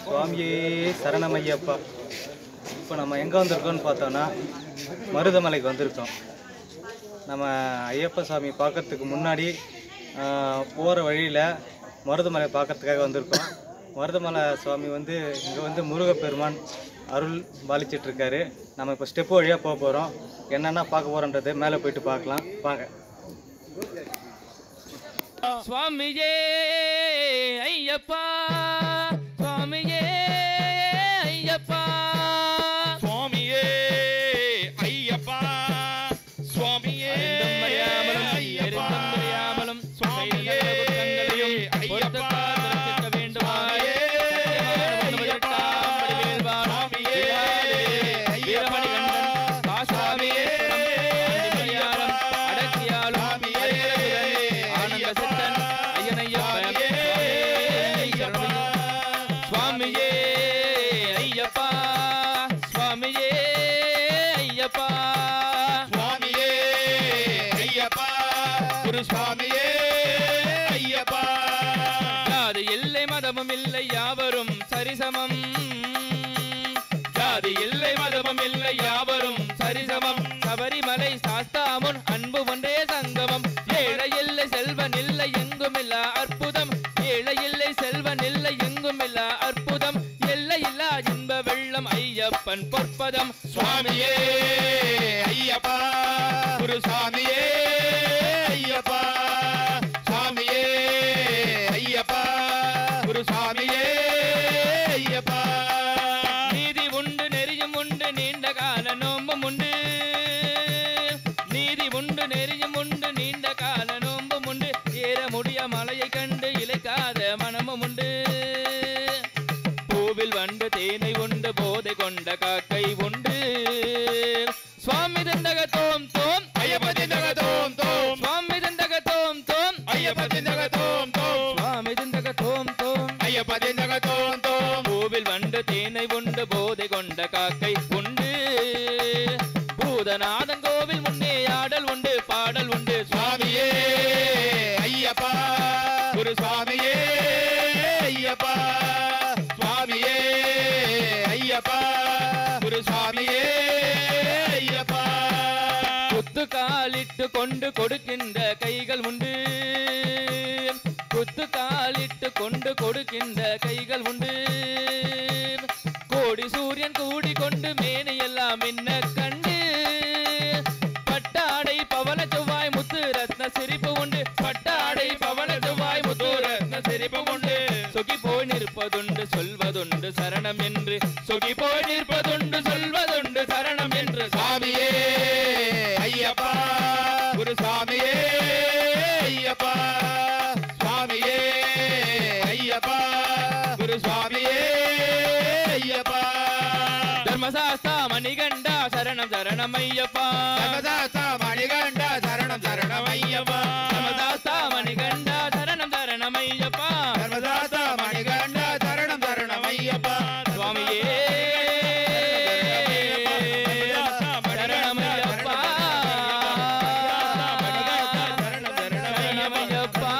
சுவாமியே சரணமையப்பா இப்போ நம்ம எங்கே வந்திருக்கோம்னு பார்த்தோன்னா மருதமலைக்கு வந்திருக்கோம் நம்ம ஐயப்ப சாமி பார்க்கறதுக்கு முன்னாடி போகிற வழியில் மருதமலை பார்க்கறதுக்காக வந்திருக்கோம் மருதமலை சுவாமி வந்து இங்கே வந்து முருகப்பெருமான் அருள் பாலிச்சிட்டு இருக்காரு நம்ம இப்போ ஸ்டெப்பு வழியாக போக போகிறோம் என்னென்ன பார்க்க போகிறோன்றது மேலே போயிட்டு பார்க்கலாம் வாங்க சுவாமியே ஐயப்பா சுவாமியே ஐயப்பா சுவாமியே ஐயப்பா சுவாமியே அறியாமலும் ஐயப்பா அறியாமலும் சுவாமியே ஐயப்பா வேண்டுமாயே சுவாமியே ஐயப்பா காசாமியே மலையாளம் அடக்கியாலும் ஆனந்த சித்தன் ஐயனையப்பன் சுவாமியே ஐயப்பா சுவாமியே ஐயப்பா சுவாமியே ஐயப்பா குரு சுவாமியே ஐயப்பா ஜாதி இல்லை மதமும் இல்லை யாவரும் சரிசமம் ஜாதி இல்லை மதமும் இல்லை யாவரும் சரிசமம் சபரிமலை சாஸ்தாமுன் அன்பு ஒன்றே சங்கமம் ஏழை இல்லை செல்வன் இல்லை எங்கும் இல்ல அற்புதம் ஏழை இல்லை செல்வன் இல்லை எங்கும் இல்ல அற்புதம் எல்லை இல்லா இன்ப வெள்ளம் ஐயப்பன் பொற்பதம் சுவாமியே ஐயப்பா குரு சுவாமியே ஐயப்பா சுவாமியே ஐயப்பா குரு சுவாமியே ஐயப்பா நீதி உண்டு நெறியும் உண்டு நீண்ட கால நோம்பும் உண்டு நீதி உண்டு நெறியும் உண்டு நீண்ட கால நோம்பும் உண்டு ஏற முடிய மலையை கண்டு இழைக்காத மனமும் உண்டு பூவில் வண்டு தேனை உண்டு போதை கொண்ட காக்கை உண்டு சுவாமி தந்தக தோம் தோம் ஐயப்ப திந்தக தோம் தோம் சுவாமி தந்தக தோம் தோம் ஐயப்ப திந்தக தோம் தோம் சுவாமி தந்தக தோம் தோம் ஐயப்ப திந்தக தோம் தோம் பூவில் வண்டு தேனை உண்டு போதை கொண்ட காக்கை உண்டு பூதநாதன் கோவில் முன்னே ஆடல் உண்டு பாடல் உண்டு சுவாமியே ஐயப்பா குரு சுவாமியே ஐயப்பா சுவாமியே ஐயப்பா குரு சுவாமியே ஐயப்பா குத்து காலிட்டு கொண்டு கொடுக்கின்ற கைகள் உண்டு குத்து காலிட்டு கொண்டு கொடுக்கின்ற கைகள் உண்டு கோடி சூரியன் கூடி கொண்டு மேனை எல்லாம் என்ன கண்டு பட்டாடை பவன செவ்வாய் முத்து ரத்ன சிரிப்பு உண்டு பட்டாடை பவன செவ்வாய் முத்து ரத்ன சிரிப்பு உண்டு சொகி போய் நிற்பதுண்டு சொல்வதுண்டு சரணம் என்று சொகி போய் நிற்பதுண்டு சொல்வதுண்டு சரணம் என்று சுவாமியே ஐயப்பா குரு சுவாமியே ஐயப்பா சுவாமியே ஐயப்பா குரு சுவாமியே ஐயப்பா தர்மசாஸ்தா மணிகண்டா சரணம் சரணம் ஐயப்பா சர்வதாசா மணிகண்ட சரணம் சரணம் ஐயப்பா தர்மசாஸ்தா மணிகண்டா சரணம் சரணம் ஐயப்பா சர்வதாசா மணிகண்ட சரணம் சரணம் ஐயப்பா சுவாமியே சரணம் ஐயப்பா சரணம் ஐயப்பா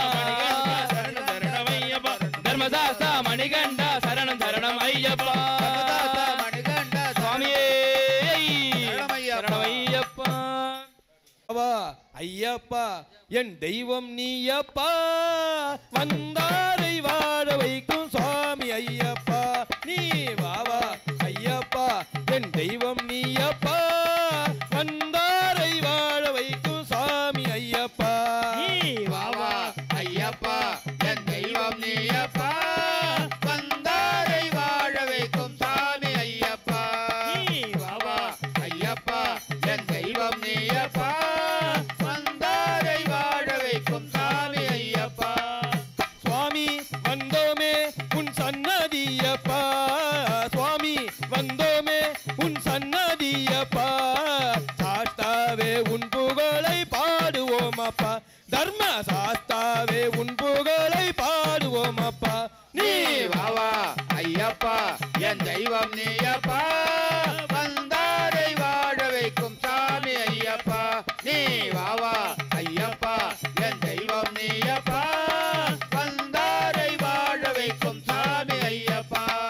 தர்மசாஸ்தா மணிகண்டா சரணம் சரணம் ஐயப்பா சுவாமியே சரணம் ஐயப்பா வா ஐயப்பா என் தெய்வம் நீயப்பா வந்தாரை வாழ வைக்கும் சுவாமி ஐயப்பா நீ வாவா ஐயப்பா என் தெய்வம் நீயப்பா வந்தாரை வாழ வைக்கும் சுவாமி ஐயப்பா வாவா ஐயப்பா என் தெய்வம் நீயப்பா வந்தாரை வாழ வைக்கும் சாமி ஐயப்பா வாவா ஐயப்பா என் தெய்வம் நீயப்பா வந்தாரை வாழ வைக்கும் சாமி ஐயப்பா சுவாமி வந்தோமே உன் சன்னதியப்பா சுவாமி வந்தோமே உன் சன்னதியப்பா சாஸ்தாவே உன் புகழை பாடுவோம் அப்பா தர்ம சாஸ்தாவே உன் புகழை பாடுவோம் அப்பா நீ வாவா ஐயப்பா என் தெய்வம் நீயப்பா வந்தாரை வாழ வைக்கும் சாமி ஐயப்பா நீ வாவா ஐயப்பா என் தெய்வம் நீயப்பா வந்தாரை வாழ வைக்கும் சாமி ஐயப்பா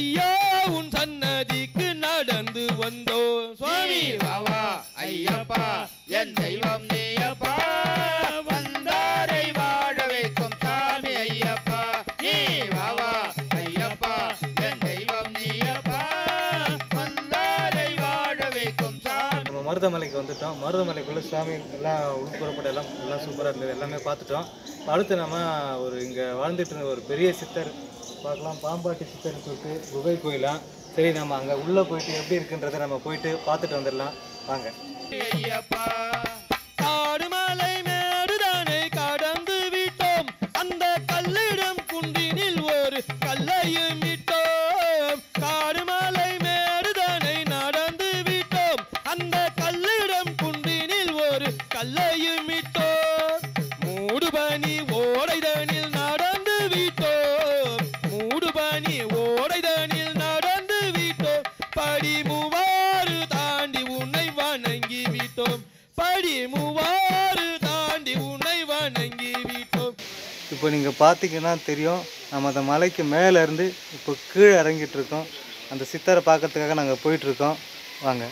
ஐயா உன் சன்னதிக்கு நடந்து வந்தோம் சுவாமி வாவா ஐயப்பா என் தெய்வம் நீயப்பா வந்தாரை வாழ வைக்கும் சாமி ஐயப்பா நீ வாவா ஐயப்பா என் தெய்வம் நீயப்பா வந்தாரை வாழ வைக்கும் சாமி நம்ம மருதமலைக்கு வந்துட்டோம் மருதமலைக்குள்ள சாமி எல்லாம் உள்புறப்பட எல்லாம் எல்லாம் சூப்பராக இருந்தது எல்லாமே பார்த்துட்டோம் அடுத்து நம்ம ஒரு இங்கே வாழ்ந்துட்டு இருந்த ஒரு பெரிய சித்தர் பார்க்கலாம் பாம்பாட்டி சித்தர்னு சொல்லிட்டு குகை கோயிலாம் சரி நம்ம அங்கே உள்ளே போயிட்டு எப்படி இருக்குன்றதை நம்ம போயிட்டு பார்த்துட்டு வந்துடலாம் வாங்க ஐயப்பா காடுமலை மேடுதானை கடந்து விட்டோம் அந்த கல்லிடம் குன்றினில் ஒரு கல்லையும் விட்டோம் காடுமலை மேடுதானை நடந்து விட்டோம் அந்த கல்லிடம் குன்றினில் ஒரு கல்லையும் விட்டோம் மூடுபனி ஓடைதனில் நடந்து விட்டோம் மூடுபனி ஓடைதனில் நடந்து விட்டோம் படி மூவாறு தாண்டி உன்னை வணங்கி விட்டோம் படி மூவாறு தாண்டி உன்னை வணங்கி விட்டோம் இப்போ நீங்கள் பார்த்தீங்கன்னா தெரியும் நம்ம அந்த மலைக்கு மேலே இருந்து இப்போ கீழே இறங்கிட்டு இருக்கோம் அந்த சித்தரை பார்க்கறதுக்காக நாங்கள் போயிட்டுருக்கோம் வாங்க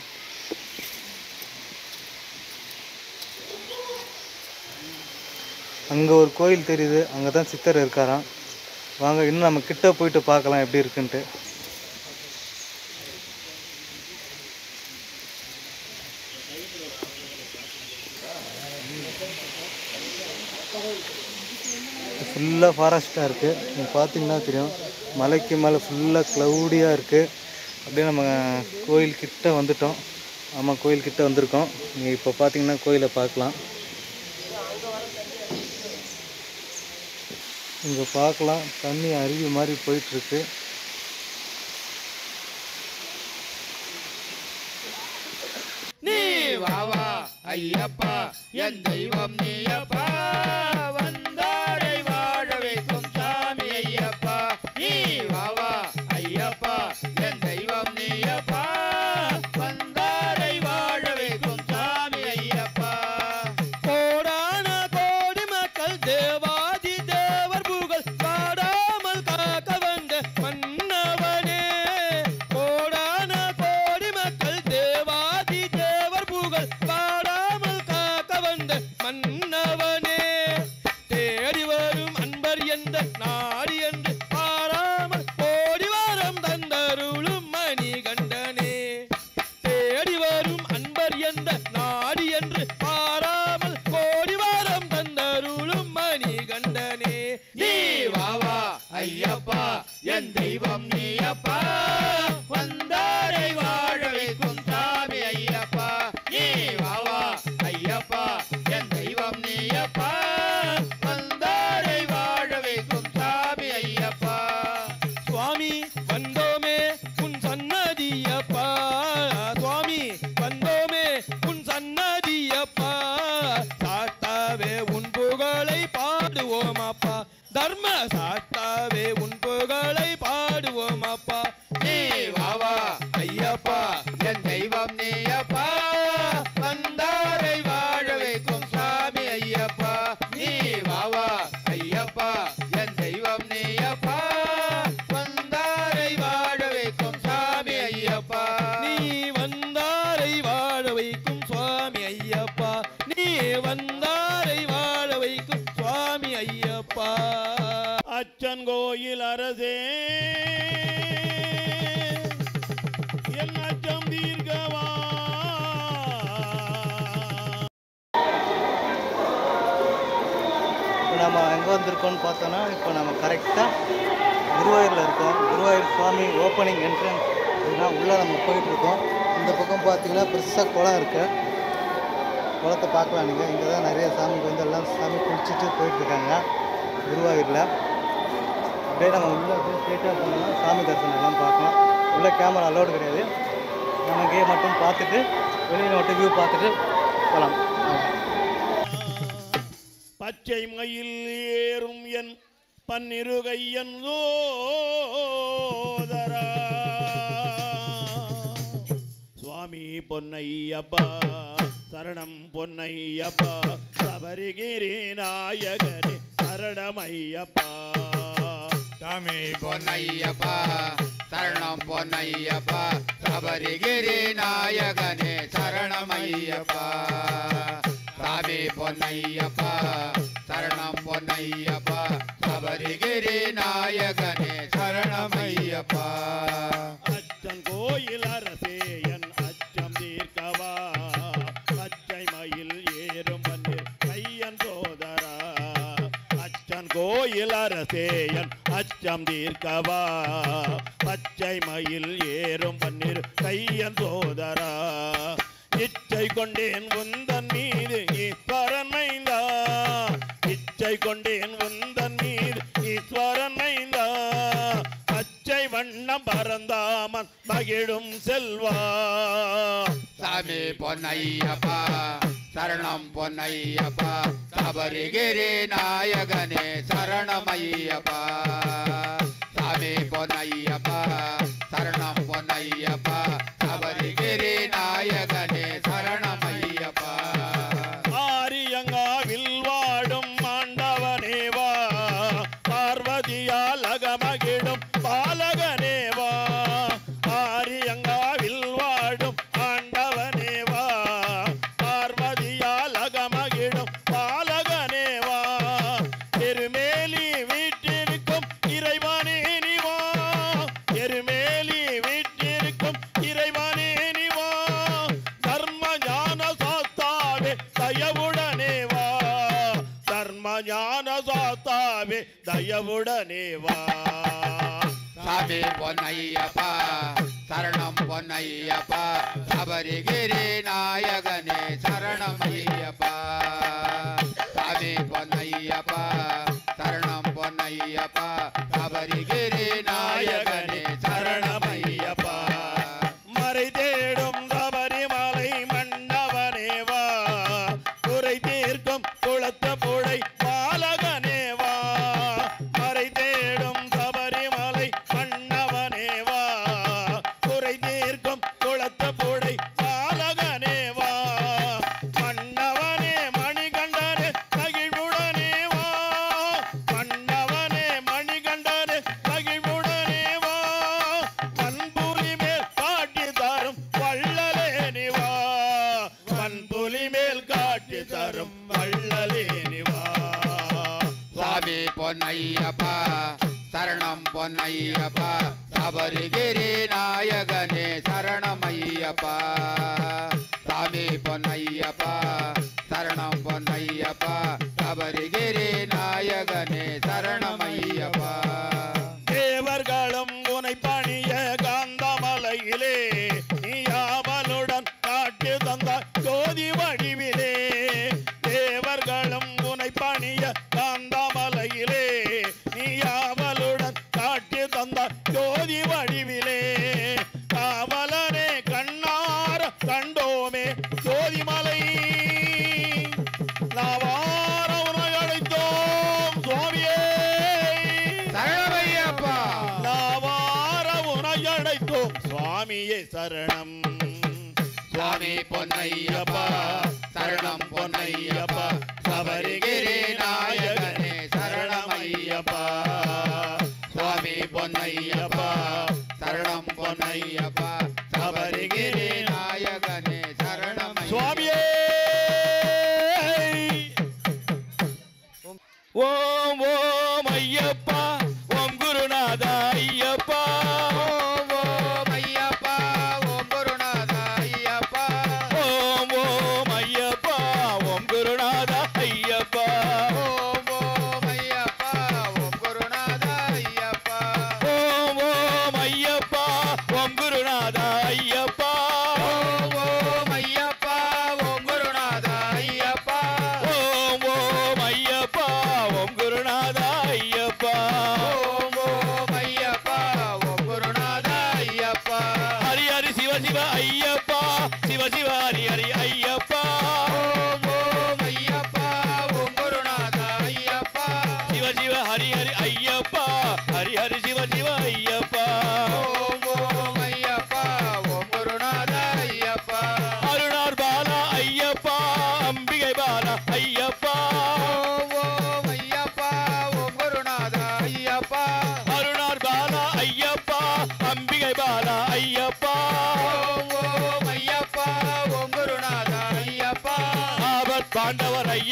அங்கே ஒரு கோயில் தெரியுது அங்கே தான் சித்தர் இருக்காராம் வாங்க இன்னும் நம்ம கிட்ட போயிட்டு பார்க்கலாம் எப்படி இருக்குன்ட்டு ஃபுல்லாக ஃபாரஸ்ட்டாக இருக்குது நீங்கள் பார்த்தீங்கன்னா தெரியும் மலைக்கு மேலே ஃபுல்லாக க்ளவுடியாக இருக்குது அப்படியே நம்ம கோயில் கிட்ட வந்துட்டோம் ஆமாம் கோயில் கிட்ட வந்திருக்கோம் நீங்கள் இப்போ பார்த்தீங்கன்னா கோயிலை பார்க்கலாம் இங்கே பார்க்கலாம் தண்ணி அருவி மாதிரி போயிட்டுருக்கு நீ வாவா ஐயப்பா என் தெய்வம் நீயப்பா வந்தாரை வாழ வைக்கும் சாமி ஐயப்பா நீ வாவா ஐயப்பா என் தெய்வம் நீயப்பா வந்தாரை வாழ வைக்கும் சாமி ஐயப்பா கோடான கோடி மக்கள் தேவாதி தேவர் புகழ் பாடாமல் காக்க வந்த மன்னவனே கோடான கோடி மக்கள் தேவாதி தேவர் புகழ் பாடாமல் காக்க வந்த மன்னவனே தேடி வரும் அன்பர் என்ற நாடி என்று பாராமல் கோடி வாரம் தந்தருளும் மணி கண்டனே தேடி வரும் அன்பர் என்ற நாடி என்று பாராமல் கோடி வாரம் தந்தருளும் மணி கண்டனே நீ வாவா ஐயப்பா என் தெய்வம் நீயப்பா வந்தாரை வாழ வைக்கும் சாமி ஐயப்பா நீ வாவா ஐயப்பா என் தெய்வம் நீயப்பா வந்தாரை வாழ வைக்கும் சாமி ஐயப்பா சுவாமி வந்தோமே உன் சன்னதியப்பா சுவாமி வந்தோமே உன் சன்னதியப்பா சாத்தாவே உன் புகழை பாடுவோம் அப்பா தர்ம சாத்தாவே உன் புகழை பாடுவோம் அப்பா நீ வாவா ஐயப்பா என் தெய்வம் நீயப்பா வந்தாரை வாழ வைக்கும் சாமி ஐயப்பா நீ வாவா ஐயப்பா என் தெய்வம் நீயப்பா வந்தாரை வாழ வைக்கும் சாமி ஐயப்பா நீ வந்தாரை வாழ வைக்கும் சுவாமி ஐயப்பா நீ வந்தாரை வாழ வைக்கும் சுவாமி ஐயப்பா அச்சன் கோயில் அரசே என் அச்சம் தீர்க்கவா இப்போ நம்ம எங்கே வந்திருக்கோம்னு பார்த்தோன்னா இப்போ நம்ம கரெக்டாக குருவாயூரில் இருக்கோம் குருவாயூர் சுவாமி ஓப்பனிங் என்ட்ரன்ஸ் அப்படின்னா உள்ளே நம்ம போயிட்டுருக்கோம் இந்த பக்கம் பார்த்தீங்கன்னா பெருசாக குளம் இருக்கு குளத்தை பார்க்கலாம் நீங்கள் இங்கே தான் நிறைய சாமிக்கு வந்து எல்லாம் சாமி குளிச்சுட்டு போயிட்டுருக்காங்க குருவாயூரில் அப்படியே நம்ம உள்ளே அப்படியே ஸ்ட்ரெயிட்டாக போனோம்னா சாமி தரிசனம் எல்லாம் பார்க்கலாம் உள்ளே கேமரா அலோடு கிடையாது நம்ம இங்கேயே மட்டும் பார்த்துட்டு வெளியில் மட்டும் வியூ பார்த்துட்டு போகலாம் பச்சை மயில் ஏறும் என் பன்னிருகையன் சோதரா சுவாமி பொன்னையப்பா சரணம் பொன்னையப்பா சபரிகிரி நாயகனே சரணமையப்பா சாமி பொன்னையப்பா சரணம் பொன்னையப்பா சபரிகிரி நாயகனே சரணம் ஐயப்பா சாமி பொன்னையப்பா சரணம் பொன்னையப்பா சபரிகிரி நாயகனே சரணம் ஐயப்பா அச்சன் கோயில் அரசே என் அச்சம் தீர்க்கவா பச்சை மயில் ஏறும் பன்னீர் கையன் சோதரா அச்சன் கோயில் அரசே என் அச்சம் தீர்க்கவா பச்சை மயில் ஏறும் பன்னீர் கையன் சோதரா இச்சை கொண்டேன் உந்தன் மீது ஈஸ்வரன் மைந்தா இச்சை கொண்டேன் உந்தன் மீது ஈஸ்வரன் மைந்தா பச்சை வண்ணம் பரந்தாமன் மகிழும் செல்வா சாமி பொன்னையப்பா சரணம் பொன்னையப்பா சபரிகிரி நாயகனே சரணம் ஐயப்பா சாமி பொன்னையப்பா சரணம் பொன்னையப்பா சபரிகிரி நாயகனே சரணம் ஐயப்பா ஆரியங்காவில் வாடும் ஆண்டவனேவா பார்வதியால் அகமகிடும் பாலகனேவா ஆரியங்காவில் வாடும் ஆண்டவனேவா பார்வதியால் அகமகிடும் பாலகனேவா எருமேலி வீட்டிற்கும் இறைவனே நிவா எருமேலி வீட்டிற்கும் இறைவனே நிவா தர்ம ஞான சாஸ்தாவே தயவுடனே வா தர்ம ஞான சாஸ்தாவே தயவுடனே வா சாமி பொன்னையப்பா சரணம் பொன்னையப்பா சபரிகிரி நாயகனே சரணம் ஐயப்பா சாமி பொன்னையப்பா சரணம் பொன்னையப்பா சபரிகிரி நாயகனே சரணம் ஐயப்பா மறை தேடும் சபரிமலை மன்னவனே வா குறை தீர்க்கும் குளத்த புழை பாலகனே வா மறை தேடும் சபரிமலை மன்னவனே வா குறை தீர்க்கும் குளத்த புழை பாலகனே வா மன்னவனே மணிகண்டனே மகிழ்வுடனே வா மன்னவனே மணிகண்டனே மகிழ்வுடனே வா பண்புலி மேல் காட்டி தரும் வள்ளலே நிவா பண்புலி மேல் காட்டி தரும் வள்ளலே நிவா சுவாமி பொன்னையப்பா சரணம் பொன்னையப்பா சபரிகிரி நாயகனே சரணம் ஐயப்பா சாமி பொன்னையப்பா சரணம் பொன்னையப்பா சபரிகிரி நாயகனே சரணம் ஐயப்பா தேவர்களும் உனை பணிய காந்தமலையிலே நீ யாவலுடன் காட்டு தந்த ஜோதி வடிவிலே தேவர்களும் உனை பணிய காந்தமலையிலே நீ யாவலுடன் காட்டு தந்த ஜோதி வடிவிலே காவலனே கண்ணார கண்டோமே ஜோதிமலை நாவார உனை அழைத்தோம் சுவாமியே சரணம் ஐயப்பா நாவார உனை அழைத்தோம் சுவாமியே சரணம் சுவாமி பொன்னையப்பா சரணம் பொன்னையப்பா சபரிகிரி நாயகனே சரணம் ஐயப்பா சுவாமி பொன்னையப்பா சரணம் பொன்னையப்பா சபரிகிரி நாயகனே சரணம் ஐயப்பா. சுவாமியே ஓம் ஓம் ஐயப்பா ஓம் குருநாதா ஐயப்பா ஓம் ஓம் ஐயப்பா ஓம் குருநாதா ஐயப்பா ஓம் ஓம் ஐயப்பா ஓம் குருநாதா ஐயப்பா ஓம் ஓம் ஐயப்பா ஓம் குருநாதா ஐயப்பா ஓம் ஓம் ஐயப்பா ஓம் குருநாதா ஐயப்பா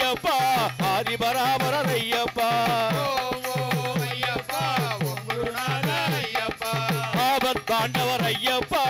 ஐயப்பா ஆதிபராபரர் ஐயப்பா ஓம் ஓம் ஐயப்பா ஓம் குருநாத ஐயப்பா ஆபத் தாண்டவர் ஐயப்பா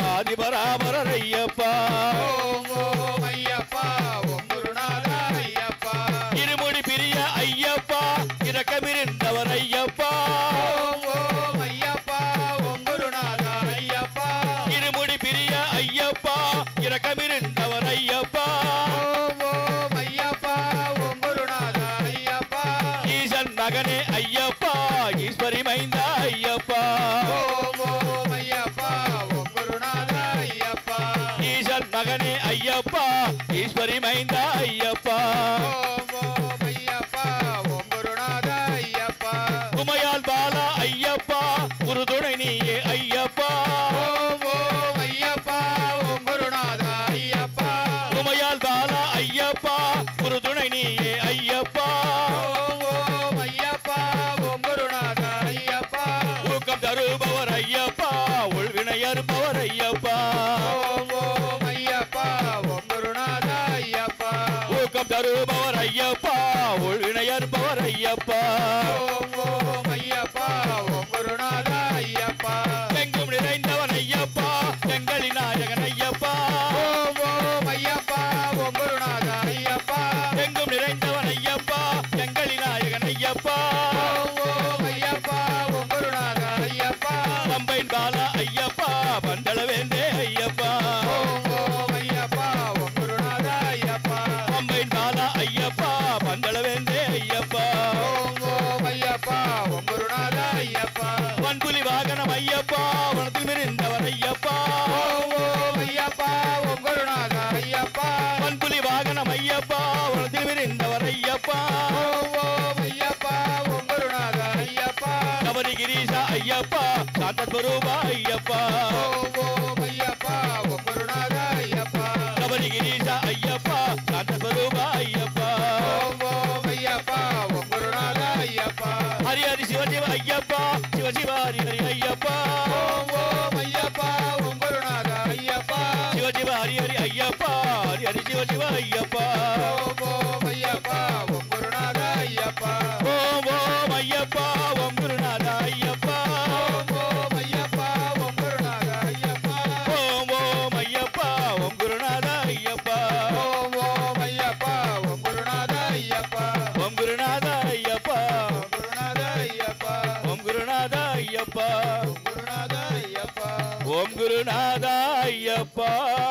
ஆதிபராபரர் ஐயப்பா ஓம் ஓம் ஐயப்பா ஓம் குருநாத ஐயப்பா இருமுடி பிரிய ஐயப்பா இரக்கமிருந்தவர் ஐயப்பா ஓம் ஓம் ஐயப்பா ஓம் குருநாத ஐயப்பா இருமுடி பிரிய ஐயப்பா இரக்கமிருந்தவர் ஐயப்பா ஓம் ஓம் ஐயப்பா ஓம் குருநாத ஐயப்பா ஈசன் மகனே ஐயப்பா ஈஸ்வரி மைந்தா ஐயப்பா ஓம் ஓம் ஐயப்பா ஓம் குருநாத ஐயப்பா ஈசன் மகனே ஐயப்பா ஈஸ்வரி மைந்தா ஐயப்பா ஓம் ஓம் ஐயப்பா ஓம் குருநாத ஐயப்பா உமையால் பாலா ஐயப்பா உறுதுணை நீயே ஐயப்பா ஓம் ஓம் ஐயப்பா ஓம் குருநாத ஐயப்பா உமையால் பாலா ஐயப்பா உறுதுணை நீயே ஐயப்பா ஓம் ஓம் ஐயப்பா ஓம் குருநாத ஐயப்பா ஊக்கம் தருபவர் ஐயப்பா உள்வினை அறுப்பவர் ஐயப்பா ஓம் ஓம் ஐயப்பா ஓம் குருநாத ஐயப்பா ஊக்கம் தருபவர் ஐயப்பா உள்வினை அறுப்பவர் ஐயப்பா ஓம் ஓம் ஐயப்பா ஓம் குருநாத ஐயப்பா எங்கும் நிறைந்தவன் ஐயப்பா எங்களின் நாயகன் ஐயப்பா ஓம் ஓம் ஐயப்பா ஓம் குருநாத ஐயப்பா எங்கும் நிறைந்தவன் ஐயப்பா எங்களின் நாயகன் ஐயப்பா ஓம் ஓம் ஐயப்பா ஓம் குருநாத ஐயப்பா பம்பைன் பாலா ஐயப்பா பந்தள வேண்டே ஐயப்பா ஓம் ஓம் ஐயப்பா ஓம் குருநாத ஐயப்பா பம்பைன் பாலா ஐயப்பா பந்தள வேண்டே ஐயப்பா ஓம் ஓம் ஐயப்பா ஓம் குருநாத ஐயப்பா வன்புலி வாகனம் ஐயப்பா வனத்தில் மிரிந்தவர் ஐயப்பா ஓம் ஓம் ஐயப்பா ஓம் குருநாத ஐயப்பா வன்புலி வாகனம் ஐயப்பா வனத்தில் மிரிந்தவர் ஐயப்பா ஓம் ஓம் ஐயப்பா ஓம் குருநாத ஐயப்பா கபரிகிரீஷா ஐயப்பா சாந்தஸ்வரூபா ஐயப்பா ஓம் ஓம் ஐயப்பா ஓம் குருநாத ஐயப்பா கபரிகிரீஷா ஐயப்பா சாந்தஸ்வரூபா ஐயப்பா ஓம் ஓம் ஐயப்பா ஓம் குருநாத ஐயப்பா ஹரி ஹரி சிவசிவ ஐயப்பா சிவசிவ ஹரி ஹரி ஐயப்பா ஓம் ஓம் ஐயப்பா ஓம் குருநாத ஐயப்பா சிவசிவ ஹரி ஹரி ஐயப்பா ஹரி ஹரி சிவசிவ ஐயப்பா ஓம் ஓம் ஐயப்பா ஓம் குருநாத ஐயப்பா ஓம் ஓம் ஐயப்பா ஓம் குருநாத ஐயப்பா ஓம் ஓம் ஐயப்பா ஓம் குருநாத ஐயப்பா ஓம் ஓம் ஐயப்பா ஓம் குருநாத ஐயப்பா ஓம் ஓம் ஐயப்பா ஓம் குருநாத ஐயப்பா ஓம் குருநாத ஐயப்பா ஓம் குருநாத ஐயப்பா ஓம் குருநாத ஐயப்பா ஓம் குருநாத ஐயப்பா ஓம் குருநாத ஐயப்பா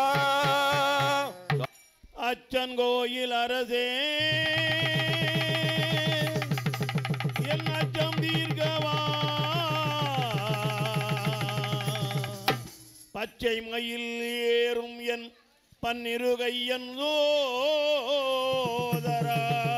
அச்சன் கோயில் அரசே என் அச்சம் தீர்க்கவா பச்சை மயில் ஏறும் என் பன்னிருகையன் சோதரா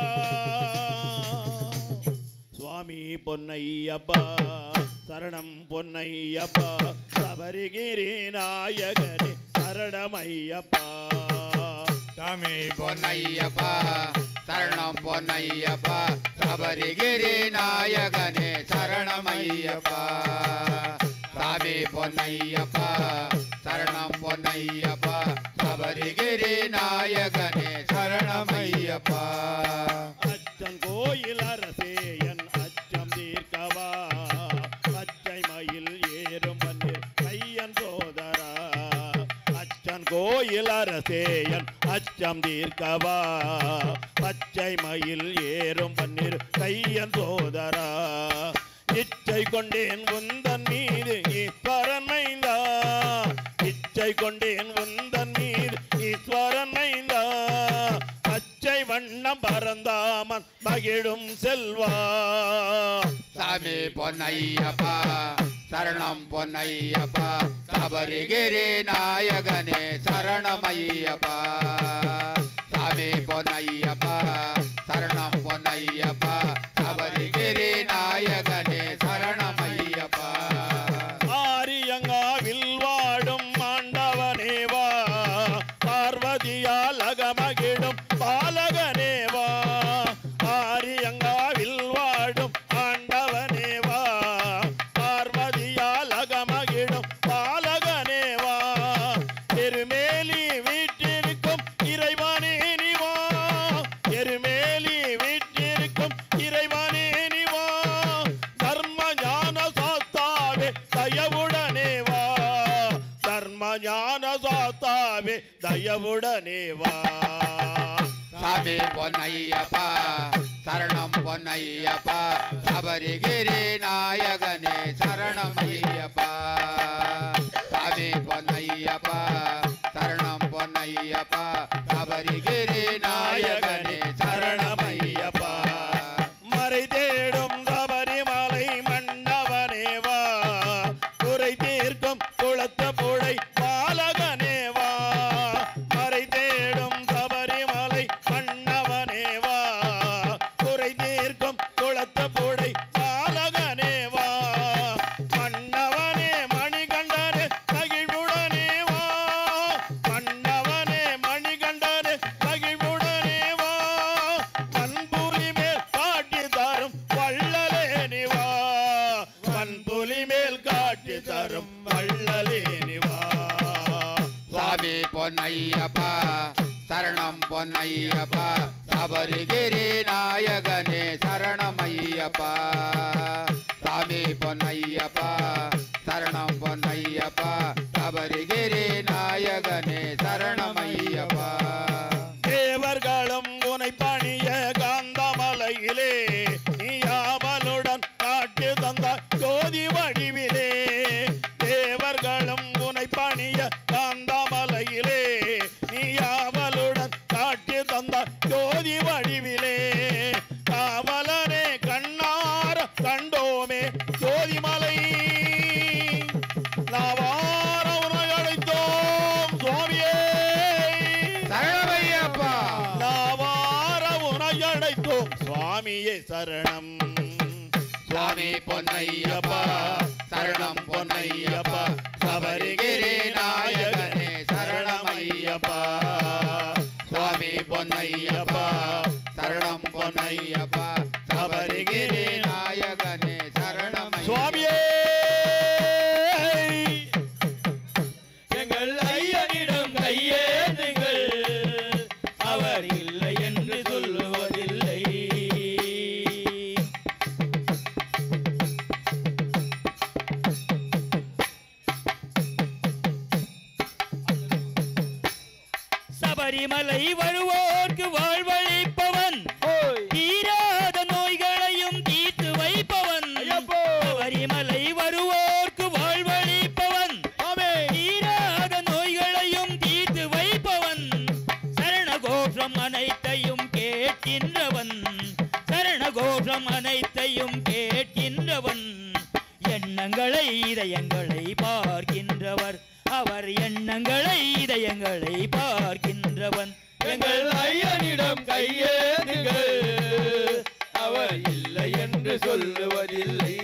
சுவாமி பொன்னையப்பா சரணம் பொன்னையப்பா சபரிகிரி நாயகனே சரணமையப்பா சாமி பொன்னையப்பா சரணம் பொன்னையப்பா சபரிகிரி நாயகனே சரணமையப்பா சாமி பொன்னையப்பா சரணம் பொன்னையப்பா சபரிகிரி நாயகனே சரணமையப்பா அச்சன் கோயில் அரசே என் அச்சம் தீர்க்கவா பச்சை மயில் ஏறும் பன்னீர் கையன் சோதரா அச்சன் கோயில் அரசே என் அச்சம் தீர்க்கவா பச்சை மயில் ஏறும் பன்னீர் கையன் சோதரா இச்சை கொண்டேன் உந்தன் மீது ஈஸ்வரன் மைந்தா இச்சை கொண்டேன் உந்தன் மீது ஈஸ்வரன் மைந்தா பச்சை வண்ணம் பரந்தாமன் மகிழும் செல்வா சாமி பொன்னையப்பா சரணம் பொன்னையப்பா சபரிகிரி நாயகனே சரணமையப்பா சாமி பொன்னையப்பா சரணம் பொன்னையப்பா சபரிகிரி நாயகனே சரணமையப்பா ஆரியங்காவில் வாடும் ஆண்டவனேவா பார்வதியால் அகமகிடும் பாலகனேவா ஆரியங்காவில் வாடும் ஆண்டவனேவா பார்வதியால் அகமகிடும் பாலகனேவா எருமேலி வீட்டிற்கும் இறைவனே நிவா எருமே தயவுடனே வா தர்ம ஞான சாஸ்தாவே தயவுடனே வா சாமி பொன்னையப்பா சரணம் பொன்னையப்பா சபரிகிரி நாயகனே சரணம் ஐயப்பா சாமி பொன்னையப்பா சரணம் பொன்னையப்பா சபரிகிரி நாயகனே சரணம் ஐயப்பா மறை தேடும் சபரிமலை மன்னவனே வா குறை தீர்க்கும் குளத்த புழை பாலகனே வா மறை தேடும் சபரிமலை மன்னவனே வா குறை தீர்க்கும் குளத்த புழை பாலகனே வா மன்னவனே மணிகண்டனே மகிழ்வுடனே வா மன்னவனே மணிகண்டனே மகிழ்வுடனே வா பண்புலி மேல் காட்டி தரும் வள்ளலே நிவா பண்புலி மேல் காட்டி தரும் வள்ளலே நிவா சுவாமி பொன்னையப்பா சரணம் பொன்னையப்பா சபரிகிரி நாயகனே சரணம் ஐயப்பா சாமி பொன்னையப்பா சரணம் பொன்னையப்பா சபரிகிரி நாயகனே சரணம் ஐயப்பா தேவர்களும் உனை பணிய காந்தமலையிலே நீயாமலுடன் காட்டு தந்த ஜோதி வடிவிலே தேவர்களும் உனை பணிய காந்தமலையிலே நீயாமலுடன் காட்டு தந்த ஜோதி வடிவிலே காவலனே கண்ணார கண்டோமே ஜோதிமலை நாவார உனை அழைத்தோம் சுவாமியே சரணம் ஐயப்பா நாவார உனை அழைத்தோம் சுவாமியே சரணம் சுவாமி பொன்னையப்பா சரணம் பொன்னையப்பா சபரிகிரி நாயகனே சரணம் ஐயப்பா சுவாமி பொன்னையப்பா சரணம் பொன்னையப்பா சபரிகிரி நாயகனே சரணம் ஐயப்பா. சுவாமியே எங்கள் ஐயனிடம் கையேந்துங்கள் அவர் இல்லை என்று சொல்லுவதில்லை சபரிமலை வருவோர்க்கு வாழ்வழிப்பவன் தீராத நோய்களையும் தீர்த்து வைப்பவன் சபரிமலை வருவோர்க்கு வாழ்வழிப்பவன் தீராத நோய்களையும் தீர்த்து வைப்பவன் சரணகோஷம் அனைத்தையும் கேட்கின்றவன் சரணகோஷம் அனைத்தையும் கேட்கின்றவன் எண்ணங்களை இதயங்களை பார்க்கின்றவர் அவர் எண்ணங்களை இதயங்களை பார்க்கின்றவன் எங்கள் ஐயனிடம் கையேந்துங்கள் அவர் இல்லை என்று சொல்லுவதில்லை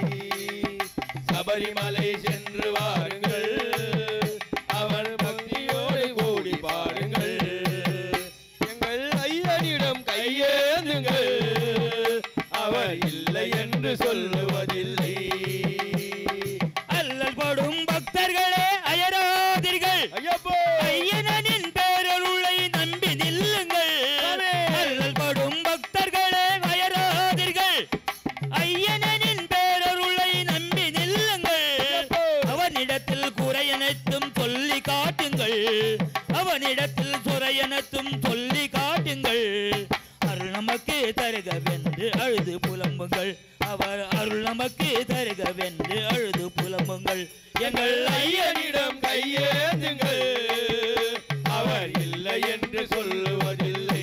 சபரிமலை சென்று வாருங்கள் அவர் பக்தியோடு கூடி பாருங்கள் எங்கள் ஐயனிடம் கையேந்துங்கள் அவர் இல்லை என்று சொல்லுவதில்லை அல்லல் படும் பக்தர்களே அயராதீர்கள் ஐயனின் பேரருளை நம்பி நில்லுங்கள் அல்லல் படும் பக்தர்களே அயராதீர்கள் ஐயனின் பேரருளை நம்பி நில்லுங்கள் அவனிடத்தில் குறையனைத்தும் சொல்லி காட்டுங்கள் அவனிடத்தில் சுரையனத்தும் சொல்லி காட்டுங்கள் அருள் நமக்கு தருகவென்று அழுது புலம்புங்கள் அவர் அருள் நமக்கு தருகவென்று அழுது புலம்புங்கள் எங்கள் ஐயனிடம் கையேந்துங்கள் அவர் இல்லை என்று சொல்லுவதில்லை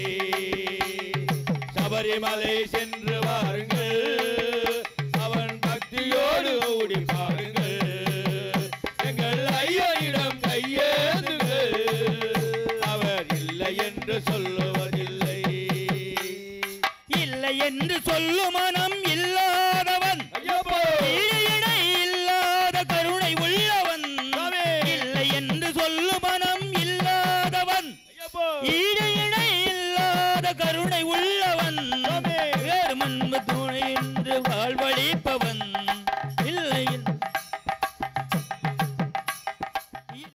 சபரிமலை சென்று வாருங்கள் அவன் பக்தியோடு ஓடி பாருங்கள் எங்கள் ஐயனிடம் கையேந்துங்கள் அவர் இல்லை என்று சொல்லுவதில்லை இல்லை என்று சொல்லும்